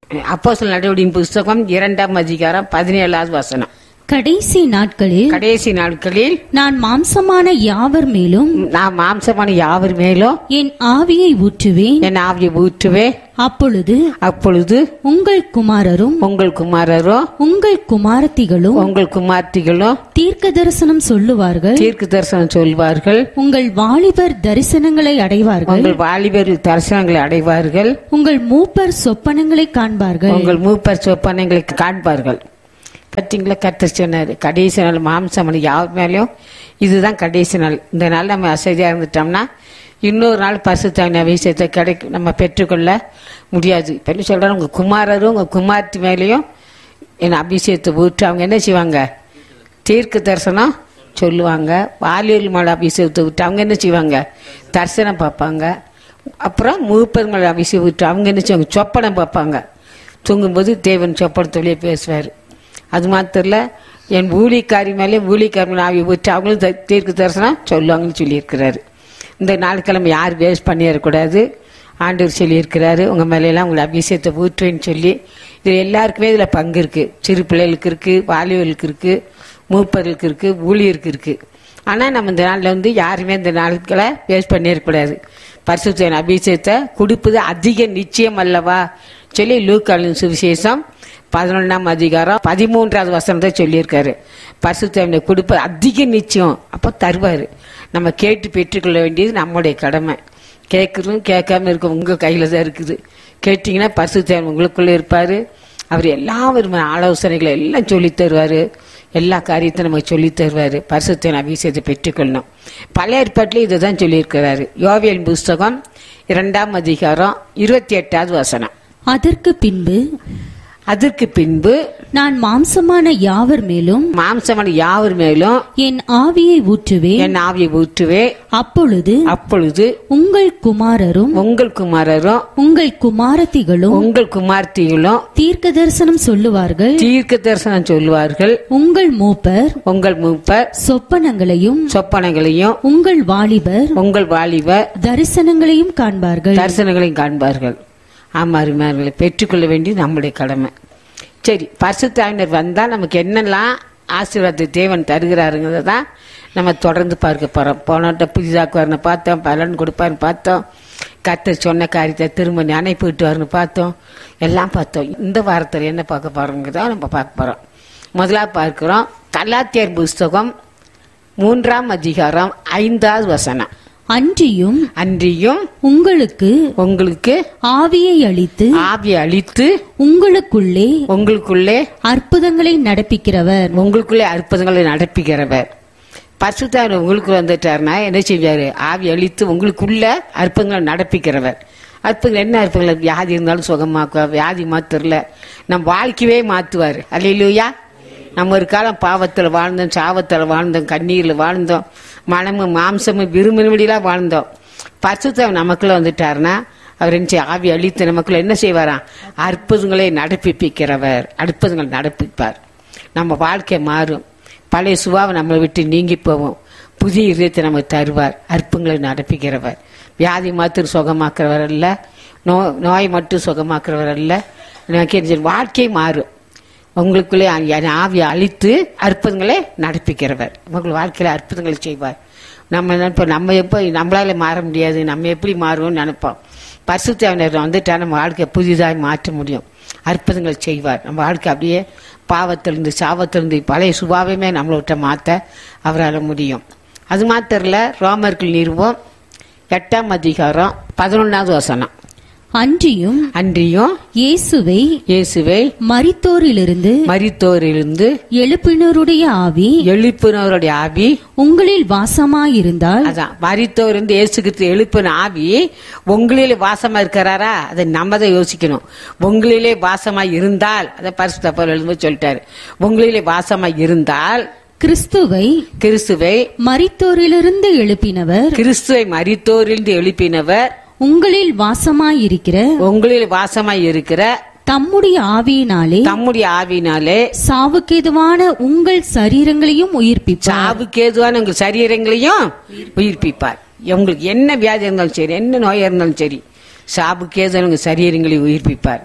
அப்போ சில நடவடிக்கை புஸ்தகம் இரண்டாம் அதிகாரம் பதினேழாவது வசனம் கடைசி நாட்களில் கடைசி நாட்களில் நான் மாம்சமான யாவர் மேலும் நான் மாம்சமான யாவர் மேலும் என் ஆவியை ஊற்றுவேன் என் ஆவியை ஊற்றுவே அப்பொழுது அப்பொழுது உங்கள் குமாரரும் உங்கள் குமாரரும் உங்கள் குமாரத்திகளும் உங்கள் குமார்த்திகளும் தீர்க்க தரிசனம் சொல்லுவார்கள் தீர்க்க தரிசனம் சொல்வார்கள் உங்கள் வாலிபர் தரிசனங்களை அடைவார்கள் உங்கள் வாலிபர் தரிசனங்களை அடைவார்கள் உங்கள் மூப்பர் சொப்பனங்களை காண்பார்கள் உங்கள் மூப்பர் சொப்பனங்களை காண்பார்கள் பார்த்தீங்களா கர்த்தர் சொன்னார் கடைசி நாள் மாம்சமணி யார் மேலேயும் இதுதான் கடைசி நாள் இந்த நாள் நம்ம அசதியாக இருந்துட்டோம்னா இன்னொரு நாள் பசுத்தான விஷயத்தை கிடைக்கும் நம்ம பெற்றுக்கொள்ள முடியாது இப்போ என்ன சொல்கிறாங்க உங்கள் குமாரரும் உங்கள் குமார்த்தி மேலேயும் என் அபிஷேகத்தை ஊற்றி அவங்க என்ன செய்வாங்க தீர்க்க தரிசனம் சொல்லுவாங்க வாலியல் மலை அபிஷேகத்தை விட்டு அவங்க என்ன செய்வாங்க தரிசனம் பார்ப்பாங்க அப்புறம் மூப்பர் மலை அபிஷேகம் விட்டு அவங்க என்ன செய்வாங்க சொப்பனம் பார்ப்பாங்க தூங்கும்போது தேவன் சொப்பனத்தோடய பேசுவார் அது மாத்திரம் இல்ல, என் ஊழிக்காரி மேலே ஊழிக்காரி மேலே ஆவி விட்டு அவங்களும் த- தீர்க்க தரிசனம் சொல்லுவாங்கன்னு சொல்லியிருக்கிறாரு இந்த நாட்கிழமை யார் வேஸ்ட் பண்ணிடக்கூடாது ஆண்டவர் சொல்லியிருக்கிறாரு உங்கள் மேலையெல்லாம் உங்களை அபிஷேகத்தை ஊற்றுவேன்னு சொல்லி இது எல்லாருக்குமே இதில் பங்கு இருக்குது சிறு பிள்ளைகளுக்கு இருக்குது வாலிபர்களுக்கு இருக்குது மூப்பர்களுக்கு இருக்குது ஊழியருக்கு இருக்குது ஆனால் நம்ம இந்த நாளில் வந்து யாருமே இந்த நாட்களை வேஸ்ட் பண்ணிடக்கூடாது பரிசுத்தன் அபிஷேகத்தை கொடுப்பது அதிக நிச்சயம் அல்லவா சொல்லி லூக்காலின் சுவிசேஷம் பதினொன்றாம் அதிகாரம் பதிமூன்றாவது வசனத்தை சொல்லியிருக்காரு பரிசுத்தவனை கொடுப்பது அதிக நிச்சயம் அப்போ தருவார் நம்ம கேட்டு பெற்றுக்கொள்ள வேண்டியது நம்முடைய கடமை கேட்குறதும் கேட்காம இருக்க உங்கள் கையில் தான் இருக்குது கேட்டிங்கன்னா பரிசுத்தவன் உங்களுக்குள்ளே இருப்பார் அவர் எல்லா விதமான ஆலோசனைகளை எல்லாம் சொல்லித் தருவார் எல்லா காரியத்தையும் நமக்கு சொல்லித் தருவார் பரிசுத்தன் அபிஷேகத்தை பெற்றுக்கொள்ளணும் பழைய ஏற்பாட்டில் இதை தான் சொல்லியிருக்கிறாரு யோவியல் புஸ்தகம் இரண்டாம் அதிகாரம் இருபத்தி எட்டாவது வசனம் அதற்கு பின்பு அதற்கு பின்பு நான் மாம்சமான யாவர் மேலும் மாம்சமான யாவர் மேலும் என் ஆவியை ஊற்றுவேன் என் ஆவியை ஊற்றுவே அப்பொழுது அப்பொழுது உங்கள் குமாரரும் உங்கள் குமாரரும் உங்கள் குமாரத்திகளும் உங்கள் குமார்த்திகளும் தீர்க்க தரிசனம் சொல்லுவார்கள் தீர்க்க தரிசனம் சொல்வார்கள் உங்கள் மூப்பர் உங்கள் மூப்பர் சொப்பனங்களையும் சொப்பனங்களையும் உங்கள் வாலிபர் உங்கள் வாலிபர் தரிசனங்களையும் காண்பார்கள் தரிசனங்களையும் காண்பார்கள் ஆமா அருமையாளர்களை பெற்றுக்கொள்ள வேண்டியது நம்முடைய கடமை சரி பரிசுத்தாவினர் வந்தால் நமக்கு என்னெல்லாம் ஆசீர்வாதத்தை தேவன் தருகிறாருங்கிறத தான் நம்ம தொடர்ந்து பார்க்க போகிறோம் போனோட்ட புதிதாக்குவார்னு பார்த்தோம் பலன் கொடுப்பாருன்னு பார்த்தோம் கர்த்தர் சொன்ன காரியத்தை திரும்ப நினைப்பிட்டுவார்னு பார்த்தோம் எல்லாம் பார்த்தோம் இந்த வாரத்தில் என்ன பார்க்க போகிறோங்கிறத நம்ம பார்க்க போகிறோம் முதலாக பார்க்கிறோம் கலாத்தியர் புஸ்தகம் மூன்றாம் அதிகாரம் ஐந்தாவது வசனம் அன்றியும் அன்றியும் உங்களுக்கு உங்களுக்கு ஆவியை அளித்து ஆவி அழித்து உங்களுக்குள்ளே உங்களுக்குள்ளே அற்புதங்களை நடப்பிக்கிறவர் உங்களுக்குள்ளே அற்புதங்களை நடப்பிக்கிறவர் பரிசுத்தார் உங்களுக்கு வந்துட்டாருன்னா என்ன செய்வாரு ஆவி அழித்து உங்களுக்குள்ள அற்புதங்களை நடப்பிக்கிறவர் அற்புதங்கள் என்ன அற்புதங்கள் வியாதி இருந்தாலும் சுகமாக்குவார் வியாதி மாத்திரல நம் வாழ்க்கையே மாத்துவார் அல்லையிலூயா நம்ம ஒரு காலம் பாவத்தில் வாழ்ந்தோம் சாவத்தில் வாழ்ந்தோம் கண்ணீரில் வாழ்ந்தோம் மனமும் மாம்சமும் விரும்பினபடியெல்லாம் வாழ்ந்தோம் பரிசுத்தம் நமக்குள்ள வந்துட்டாருன்னா அவர் என்ன செய்ய ஆவி அழித்து நமக்குள்ள என்ன செய்வாராம் அற்புதங்களை நடப்பிப்பிக்கிறவர் அற்புதங்களை நடப்பிப்பார் நம்ம வாழ்க்கை மாறும் பழைய சுபாவை நம்மளை விட்டு நீங்கி போவோம் புதிய இதயத்தை நமக்கு தருவார் அற்புதங்களை நடப்பிக்கிறவர் வியாதி மாத்திரம் சுகமாக்குறவர் அல்ல நோ நோய் மட்டும் சுகமாக்குறவர் அல்ல எனக்கு தெரிஞ்ச வாழ்க்கை மாறும் உங்களுக்குள்ளே என் ஆவியை அழித்து அற்புதங்களை நடப்பிக்கிறவர் உங்கள் வாழ்க்கையில் அற்புதங்களை செய்வார் நம்ம நினைப்போம் நம்ம எப்போ நம்மளால மாற முடியாது நம்ம எப்படி மாறுவோம்னு நினைப்போம் பரிசுத்தவனர் வந்துட்டா நம்ம வாழ்க்கையை புதிதாக மாற்ற முடியும் அற்புதங்கள் செய்வார் நம்ம வாழ்க்கை அப்படியே பாவத்திலிருந்து சாவத்திலிருந்து பழைய சுபாவமே நம்மளை விட்ட மாற்ற அவரால் முடியும் அது மாத்திரல ரோமர்கள் நிறுவம் எட்டாம் அதிகாரம் பதினொன்றாவது வசனம் அன்றியும் அன்றியும் இயேசுவை இயேசுவை மரித்தோரிலிருந்து மரித்தோரிலிருந்து எழுப்பினருடைய ஆவி எழுப்பினவருடைய ஆவி உங்களில் வாசமாயிருந்தால் அதான் மரித்தோர் இருந்து இயேசு கிறிஸ்து எழுப்பின ஆவி உங்களிலே வாசமா இருக்கிறாரா அதை நம்ம தான் யோசிக்கணும் உங்களிலே வாசமா இருந்தால் அதை பரிசுத்த பவுல் எழுதும்போது சொல்லிட்டாரு உங்களிலே வாசமா இருந்தால் கிறிஸ்துவை கிறிஸ்துவை மரித்தோரிலிருந்து எழுப்பினவர் கிறிஸ்துவை மரித்தோரிலிருந்து எழுப்பினவர் உங்களில் வாசமாயிருக்கிற உங்களில் வாசமாய் இருக்கிற தம்முடைய ஆவியினாலே தம்முடைய ஆவினாலே சாவுக்கேதுவான உங்கள் சரீரங்களையும் உயிர்ப்பிப்பார் சாவுக்கு ஏதுவான உங்கள் சரீரங்களையும் உயிர்ப்பிப்பார் உங்களுக்கு என்ன வியாதி இருந்தாலும் சரி என்ன நோயா இருந்தாலும் சரி சாவுக்கு ஏதுவான உங்கள் சரீரங்களை உயிர்ப்பிப்பார்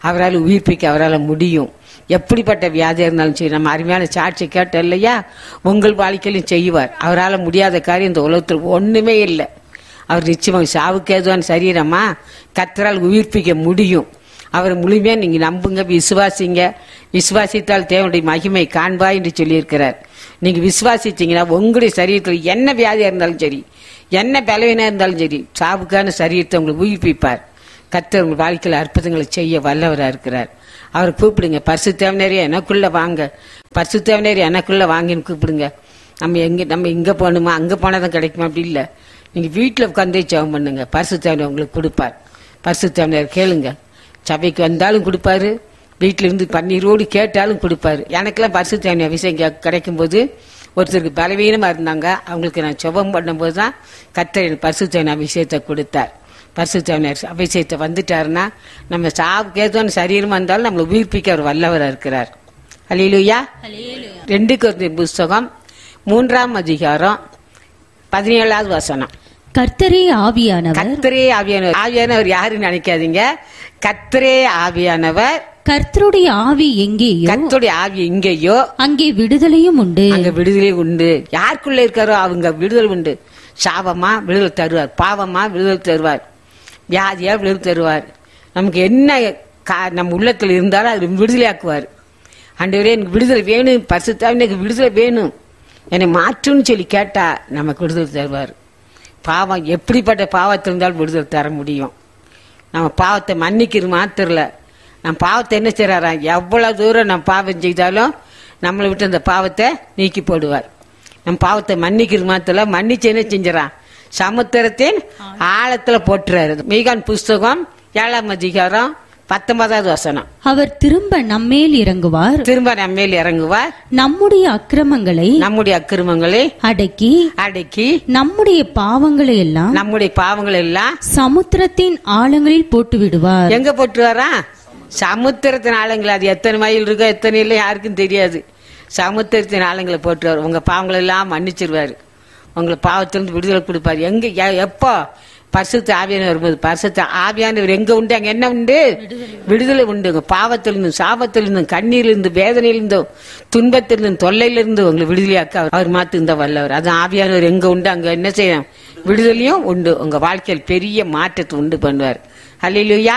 அவரால் உயிர்ப்பிக்க அவரால் முடியும் எப்படிப்பட்ட வியாதியாக இருந்தாலும் சரி நம்ம அருமையான சாட்சி கேட்டோம் இல்லையா உங்கள் வாழ்க்கையிலும் செய்வார் அவரால் முடியாத காரியம் இந்த உலகத்தில் ஒன்றுமே இல்லை அவர் நிச்சயமாக சாவுக்கு ஏதுவான சரீரமா கத்தரால் உயிர்ப்பிக்க முடியும் அவர் முழுமையா நீங்க நம்புங்க விசுவாசிங்க விசுவாசித்தால் தேவனுடைய மகிமை காண்பா என்று சொல்லியிருக்கிறார் நீங்க விசுவாசிச்சீங்கன்னா உங்களுடைய சரீரத்தில் என்ன வியாதியா இருந்தாலும் சரி என்ன பலவீனா இருந்தாலும் சரி சாவுக்கான சரீரத்தை உங்களுக்கு உயிர்ப்பிப்பார் கத்தர் உங்கள் வாழ்க்கையில் அற்புதங்களை செய்ய வல்லவராக இருக்கிறார் அவரை கூப்பிடுங்க பரிசு தேவனரே எனக்குள்ள வாங்க பரிசு தேவனரே எனக்குள்ள வாங்கன்னு கூப்பிடுங்க நம்ம எங்க நம்ம இங்க போகணுமா அங்க போனாதான் கிடைக்குமா அப்படி இல்லை நீங்க வீட்டில் உட்காந்தே ஜெபம் பண்ணுங்க பரிசு தேவனை உங்களுக்கு கொடுப்பார் பரிசு தேவனர் கேளுங்க சபைக்கு வந்தாலும் கொடுப்பாரு வீட்டில இருந்து பன்னீரோடு கேட்டாலும் கொடுப்பாரு எனக்கெல்லாம் பரிசு தேவனை அபிஷேகம் கிடைக்கும் போது ஒருத்தருக்கு பலவீனமா இருந்தாங்க அவங்களுக்கு நான் ஜெபம் பண்ணும்போது தான் கத்தர் எனக்கு பரிசு தேவனை அபிஷேகத்தை கொடுத்தார் பரிசுத்தவனர் அபிஷேகத்தை வந்துட்டாருன்னா நம்ம சாவுக்கு ஏதோன்னு சரீரமா இருந்தாலும் நம்மளை உயிர்ப்பிக்க அவர் வல்லவரா இருக்கிறார் அல்லையிலுயா ரெண்டு குழந்தை புஸ்தகம் மூன்றாம் அதிகாரம் பதினேழாவது வசனம் கர்த்தரே ஆவியானவர் கத்தரே ஆவியானவர் ஆவியானவர் யாருன்னு நினைக்காதீங்க கத்தரே ஆவியானவர் கர்த்தருடைய ஆவி எங்கேயோ கத்துடைய ஆவி எங்கேயோ அங்கே விடுதலையும் உண்டு அங்க விடுதலை உண்டு யாருக்குள்ள இருக்காரோ அவங்க விடுதலை உண்டு சாபமா விடுதலை தருவார் பாவமா விடுதலை தருவார் வியாதியா விடுதலை தருவார் நமக்கு என்ன கா- நம்ம உள்ளத்துல இருந்தாலும் அது விடுதலையாக்குவார் ஆண்டவரே எனக்கு விடுதலை வேணும் பரிசுத்தாவே எனக்கு விடுதலை வேணும் என்னை மாற்றுன்னு சொல்லி கேட்டா நமக்கு விடுதலை தருவார் பாவம் எப்படிப்பட்ட பாவத்தில் இருந்தாலும் விடுதலை தர முடியும் நம்ம பாவத்தை மன்னிக்கிறது மாத்திரல நம்ம பாவத்தை என்ன செய்யறாரா எவ்வளவு தூரம் நம்ம பாவம் செய்தாலும் நம்மளை விட்டு அந்த பாவத்தை நீக்கி போடுவார் நம்ம பாவத்தை மன்னிக்கிறது மாத்திரல மன்னிச்சு என்ன செஞ்சிடறான் சமுத்திரத்தின் ஆழத்துல போட்டுறாரு மீகான் புஸ்தகம் ஏழாம் அதிகாரம் பத்தொன்பதாவது வசனம் அவர் திரும்ப நம்மேல் இறங்குவார் திரும்ப நம்ம மேல் இறங்குவார் நம்முடைய அக்கிரமங்களை நம்முடைய அக்கிரமங்களை அடக்கி அடக்கி நம்முடைய பாவங்களை எல்லாம் நம்முடைய பாவங்கள் எல்லாம் சமுத்திரத்தின் ஆழங்களில் போட்டு விடுவார் எங்க போட்டு வரா சமுத்திரத்தின் ஆளுங்களை அது எத்தனை மைல் இருக்கோ எத்தனை இல்லை யாருக்கும் தெரியாது சமுத்திரத்தின் ஆளுங்களை போட்டு வர உங்க பாவங்களை எல்லாம் மன்னிச்சிருவாரு உங்களை பாவத்திலிருந்து விடுதலை கொடுப்பாரு எங்க எ- எப்போ பரிசுத்த ஆவியான வரும்போது பரிசுத்த ஆவியானவர் எங்க உண்டு அங்க என்ன உண்டு விடுதலை உண்டு உங்க பாவத்திலிருந்தும் சாபத்திலிருந்தும் கண்ணீரிலிருந்து வேதனையிலிருந்தும் துன்பத்திலிருந்தும் தொல்லையிலிருந்து உங்களை விடுதலையாக்க அவர் அவர் மாத்து இந்த வல்லவர் அது ஆவியானவர் எங்க உண்டு அங்க என்ன செய்யணும் விடுதலையும் உண்டு உங்க வாழ்க்கையில் பெரிய மாற்றத்தை உண்டு பண்ணுவார் அல்லையா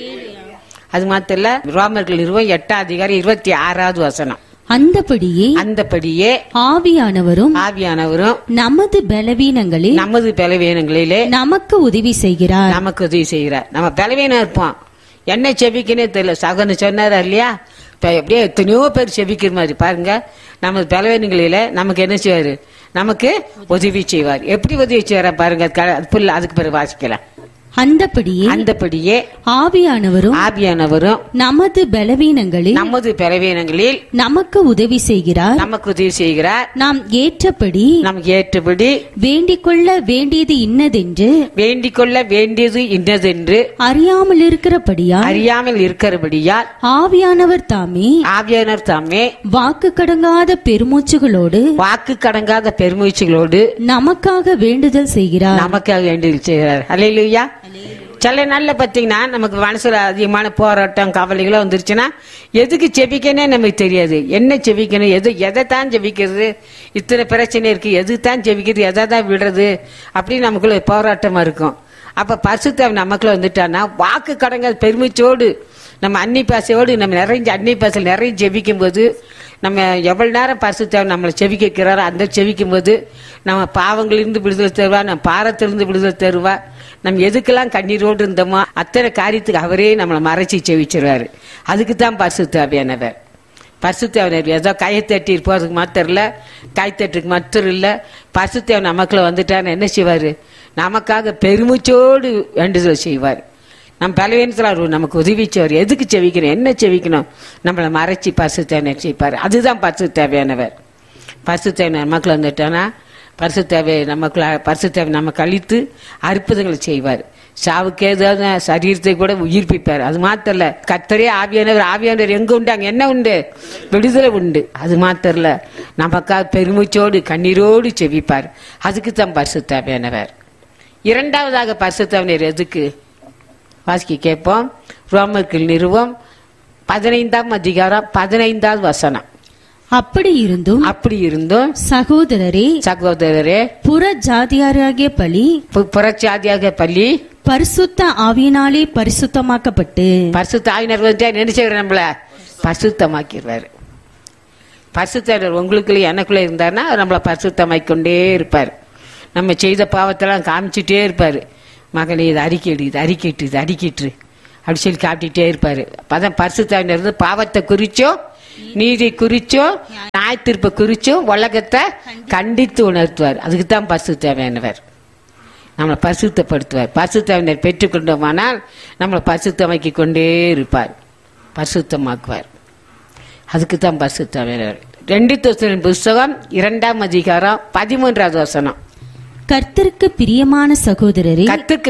அது மாத்திரம் இல்ல ரோமர்கள் நிறுவம் எட்டாம் அதிகாரம் இருபத்தி ஆறாவது வசனம் அந்தபடியே அந்தபடியே ஆவியானவரும் ஆவியானவரும் நமது பலவீனங்களில் நமது பலவீனங்களிலே நமக்கு உதவி செய்கிறார் நமக்கு உதவி செய்கிறார் நம்ம பலவீனம் இருப்போம் என்ன செபிக்கனே தெரியல சகன்னு சொன்னாரா இல்லையா இப்ப எப்படியே எத்தனையோ பேர் செபிக்கிற மாதிரி பாருங்க நமது பலவீனங்களில நமக்கு என்ன செய்வாரு நமக்கு உதவி செய்வார் எப்படி உதவி செய்வாரா பாருங்க அது க- அது புல்ல அதுக்கு பிறகு வாசிக்கலாம் அந்தபடியே அந்தபடியே ஆவியானவரும் ஆவியானவரும் நமது பலவீனங்களில் நமது பலவீனங்களில் நமக்கு உதவி செய்கிறார் நமக்கு உதவி செய்கிறார் நாம் ஏற்றபடி நமக்கு ஏற்றபடி வேண்டிக் கொள்ள வேண்டியது இன்னதென்று வேண்டிக் கொள்ள வேண்டியது இன்னதென்று அறியாமல் இருக்கிறபடியால் அறியாமல் இருக்கிறபடியால் ஆவியானவர் தாமே ஆவியானர் தாமே வாக்கு கடங்காத பெருமூச்சுகளோடு வாக்கு கடங்காத பெருமுயற்சிகளோடு நமக்காக வேண்டுதல் செய்கிறார் நமக்காக வேண்டியது செய்கிறார் அல்லையா சில நாள்ல பாத்தீங்கன்னா நமக்கு மனசுல அதிகமான போராட்டம் கவலைகளோ வந்துருச்சுன்னா எதுக்கு செபிக்கனே நமக்கு தெரியாது என்ன செபிக்கணும் எது எதை தான் செபிக்கிறது இத்தனை பிரச்சனை இருக்கு எது தான் செபிக்கிறது எதை தான் விடுறது அப்படின்னு நமக்குள்ள போராட்டமா இருக்கும் அப்ப பரிசுத்தம் நமக்குள்ள வந்துட்டான்னா வாக்கு கடங்க பெருமிச்சோடு நம்ம அன்னி பாசையோடு நம்ம நிறைஞ்ச அன்னி பாசையில் நிறைய ஜெபிக்கும் போது நம்ம எவ்வளவு நேரம் பரிசுத்தம் நம்மளை செவிக்க வைக்கிறாரோ அந்த செவிக்கும் போது நம்ம பாவங்களிலிருந்து விடுதலை தருவா நம்ம பாரத்திலிருந்து விடுதலை தருவா நம்ம எதுக்கெல்லாம் கண்ணீரோடு இருந்தோமோ அத்தனை காரியத்துக்கு அவரே நம்மளை மறைச்சி செவிச்சிருவாரு அதுக்கு தான் பரிசுத்தாவியானவர் பரிசுத்தேவனர் ஏதோ கையை தட்டி போறதுக்கு மாத்திரம் இல்ல கை தட்டுக்கு மாத்திரம் இல்ல பரிசுத்தேவன் நமக்குள்ள வந்துட்டான்னு என்ன செய்வாரு நமக்காக பெருமிச்சோடு வேண்டுதல் செய்வார் நம்ம பலவீனத்தில் அவர் நமக்கு உதவி செய்வார் எதுக்கு செவிக்கணும் என்ன செவிக்கணும் நம்மளை மறைச்சி பரிசுத்தேவனர் செய்ப்பார் அதுதான் பரிசுத்தேவையானவர் பரிசுத்தேவன் நமக்குள்ள வந்துட்டானா பரிசுத்தேவை நமக்குள்ள பரிசுத்தேவை நமக்கு அழித்து அற்புதங்களை செய்வார் சாவுக்கு ஏதாவது சரீரத்தை கூட உயிர்ப்பிப்பார் அது மாத்திரம் இல்ல கத்தரே ஆவியானவர் ஆவியானவர் எங்க உண்டு அங்க என்ன உண்டு விடுதலை உண்டு அது மாத்திரம் இல்ல நமக்காக பெருமிச்சோடு கண்ணீரோடு செவிப்பார் அதுக்கு தான் பரிசுத்தாவியானவர் இரண்டாவதாக பரிசுத்தாவினர் எதுக்கு வாசிக்க கேட்போம் ரோமர்கள் நிறுவம் பதினைந்தாம் அதிகாரம் பதினைந்தாவது வசனம் அப்படி இருந்தும் அப்படி இருந்தும் சகோதரரே சகோதரரே புற ஜாதியாராகிய பலி பு- புறச்சாதியாக பள்ளி பரிசுத்த ஆவியினாலே பரிசுத்தமாக்கப்பட்டு பரிசுத்த ஆவினர் வந்துட்டா நினைச்சவர் நம்மள பரிசுத்தமாக்கிடுவாரு பரிசுத்தர் உங்களுக்குள்ள எனக்குள்ள இருந்தாருன்னா அவர் நம்மளை பரிசுத்தமாக்கி கொண்டே இருப்பார் நம்ம செய்த பாவத்தெல்லாம் காமிச்சிட்டே இருப்பார் மகளே இது அறிக்கையிடு இது அறிக்கைட்டு இது அறிக்கிட்டு அப்படி சொல்லி காட்டிகிட்டே இருப்பார் அப்பதான் பரிசுத்தாவினர் இருந்து பாவத்தை குறிச்சோ நீதி குறிச்சோ நியாயத்தீர்ப்பை குறிச்சோ உலகத்தை கண்டித்து உணர்த்துவார் அதுக்கு தான் பரிசுத்தாவியானவர் நம்மளை பரிசுத்தப்படுத்துவார் பரிசுத்தாவினர் பெற்றுக்கொண்டோமானால் நம்மளை பரிசுத்தமாக்கி கொண்டே இருப்பார் பரிசுத்தமாக்குவார் அதுக்கு தான் பரிசுத்தாவினர் ரெண்டு தோசனின் புஸ்தகம் இரண்டாம் அதிகாரம் பதிமூன்றாவது வசனம் கர்த்தருக்கு பிரியமான சகோதரரே கத்துக்கு